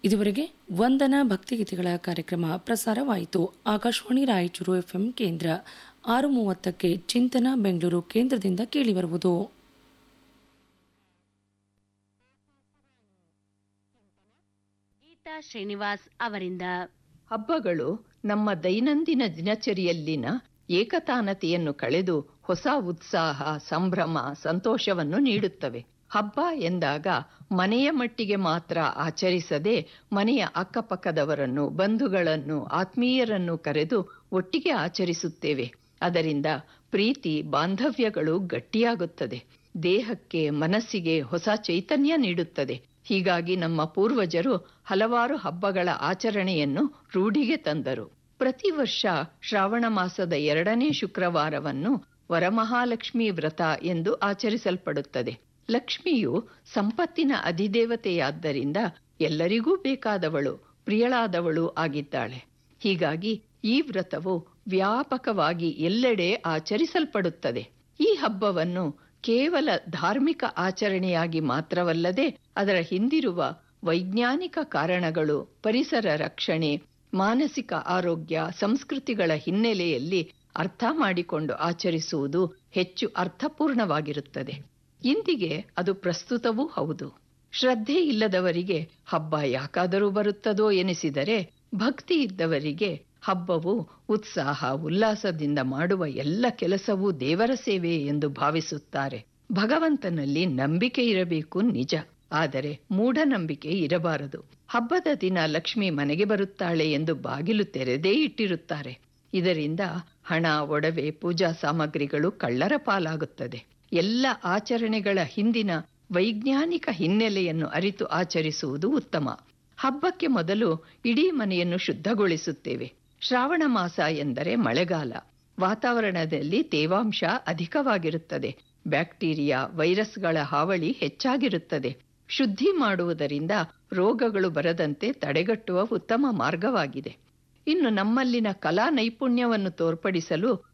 ಇದುವರೆಗೆ ವಂದನಾ ಭಕ್ತಿಗೀತೆಗಳ ಕಾರ್ಯಕ್ರಮ ಪ್ರಸಾರವಾಯಿತು ಆಕಾಶವಾಣಿ ರಾಯಚೂರು ಎಫ್ಎಂ ಕೇಂದ್ರ ಆರು ಮೂವತ್ತಕ್ಕೆ ಚಿಂತನ ಬೆಂಗಳೂರು ಕೇಂದ್ರದಿಂದ ಕೇಳಿಬರುವುದು ಗೀತಾ ಶ್ರೀನಿವಾಸ್ ಅವರಿಂದ ಹಬ್ಬಗಳು ನಮ್ಮ ದೈನಂದಿನ ದಿನಚರಿಯಲ್ಲಿನ ಏಕತಾನತೆಯನ್ನು ಕಳೆದು ಹೊಸ ಉತ್ಸಾಹ ಸಂಭ್ರಮ ಸಂತೋಷವನ್ನು ನೀಡುತ್ತವೆ ಹಬ್ಬ ಎಂದಾಗ ಮನೆಯ ಮಟ್ಟಿಗೆ ಮಾತ್ರ ಆಚರಿಸದೆ ಮನೆಯ ಅಕ್ಕಪಕ್ಕದವರನ್ನು ಬಂಧುಗಳನ್ನು ಆತ್ಮೀಯರನ್ನು ಕರೆದು ಒಟ್ಟಿಗೆ ಆಚರಿಸುತ್ತೇವೆ ಅದರಿಂದ ಪ್ರೀತಿ ಬಾಂಧವ್ಯಗಳು ಗಟ್ಟಿಯಾಗುತ್ತದೆ ದೇಹಕ್ಕೆ ಮನಸ್ಸಿಗೆ ಹೊಸ ಚೈತನ್ಯ ನೀಡುತ್ತದೆ ಹೀಗಾಗಿ ನಮ್ಮ ಪೂರ್ವಜರು ಹಲವಾರು ಹಬ್ಬಗಳ ಆಚರಣೆಯನ್ನು ರೂಢಿಗೆ ತಂದರು ಪ್ರತಿ ವರ್ಷ ಶ್ರಾವಣ ಮಾಸದ ಎರಡನೇ ಶುಕ್ರವಾರವನ್ನು ವರಮಹಾಲಕ್ಷ್ಮಿ ವ್ರತ ಎಂದು ಆಚರಿಸಲ್ಪಡುತ್ತದೆ ಲಕ್ಷ್ಮಿಯು ಸಂಪತ್ತಿನ ಅಧಿದೇವತೆಯಾದ್ದರಿಂದ ಎಲ್ಲರಿಗೂ ಬೇಕಾದವಳು ಪ್ರಿಯಳಾದವಳು ಆಗಿದ್ದಾಳೆ ಹೀಗಾಗಿ ಈ ವ್ರತವು ವ್ಯಾಪಕವಾಗಿ ಎಲ್ಲೆಡೆ ಆಚರಿಸಲ್ಪಡುತ್ತದೆ ಈ ಹಬ್ಬವನ್ನು ಕೇವಲ ಧಾರ್ಮಿಕ ಆಚರಣೆಯಾಗಿ ಮಾತ್ರವಲ್ಲದೆ ಅದರ ಹಿಂದಿರುವ ವೈಜ್ಞಾನಿಕ ಕಾರಣಗಳು ಪರಿಸರ ರಕ್ಷಣೆ ಮಾನಸಿಕ ಆರೋಗ್ಯ ಸಂಸ್ಕೃತಿಗಳ ಹಿನ್ನೆಲೆಯಲ್ಲಿ ಅರ್ಥ ಮಾಡಿಕೊಂಡು ಆಚರಿಸುವುದು ಹೆಚ್ಚು ಅರ್ಥಪೂರ್ಣವಾಗಿರುತ್ತದೆ ಇಂದಿಗೆ ಅದು ಪ್ರಸ್ತುತವೂ ಹೌದು ಶ್ರದ್ಧೆ ಇಲ್ಲದವರಿಗೆ ಹಬ್ಬ ಯಾಕಾದರೂ ಬರುತ್ತದೋ ಎನಿಸಿದರೆ ಭಕ್ತಿ ಇದ್ದವರಿಗೆ ಹಬ್ಬವು ಉತ್ಸಾಹ ಉಲ್ಲಾಸದಿಂದ ಮಾಡುವ ಎಲ್ಲ ಕೆಲಸವೂ ದೇವರ ಸೇವೆ ಎಂದು ಭಾವಿಸುತ್ತಾರೆ ಭಗವಂತನಲ್ಲಿ ನಂಬಿಕೆ ಇರಬೇಕು ನಿಜ ಆದರೆ ಮೂಢನಂಬಿಕೆ ಇರಬಾರದು ಹಬ್ಬದ ದಿನ ಲಕ್ಷ್ಮಿ ಮನೆಗೆ ಬರುತ್ತಾಳೆ ಎಂದು ಬಾಗಿಲು ತೆರೆದೇ ಇಟ್ಟಿರುತ್ತಾರೆ ಇದರಿಂದ ಹಣ ಒಡವೆ ಪೂಜಾ ಸಾಮಗ್ರಿಗಳು ಕಳ್ಳರ ಪಾಲಾಗುತ್ತದೆ ಎಲ್ಲ ಆಚರಣೆಗಳ ಹಿಂದಿನ ವೈಜ್ಞಾನಿಕ ಹಿನ್ನೆಲೆಯನ್ನು ಅರಿತು ಆಚರಿಸುವುದು ಉತ್ತಮ ಹಬ್ಬಕ್ಕೆ ಮೊದಲು ಇಡೀ ಮನೆಯನ್ನು ಶುದ್ಧಗೊಳಿಸುತ್ತೇವೆ ಶ್ರಾವಣ ಮಾಸ ಎಂದರೆ ಮಳೆಗಾಲ ವಾತಾವರಣದಲ್ಲಿ ತೇವಾಂಶ ಅಧಿಕವಾಗಿರುತ್ತದೆ ಬ್ಯಾಕ್ಟೀರಿಯಾ ವೈರಸ್ಗಳ ಹಾವಳಿ ಹೆಚ್ಚಾಗಿರುತ್ತದೆ ಶುದ್ಧಿ ಮಾಡುವುದರಿಂದ ರೋಗಗಳು ಬರದಂತೆ ತಡೆಗಟ್ಟುವ ಉತ್ತಮ ಮಾರ್ಗವಾಗಿದೆ ಇನ್ನು ನಮ್ಮಲ್ಲಿನ ಕಲಾ ನೈಪುಣ್ಯವನ್ನು ತೋರ್ಪಡಿಸಲು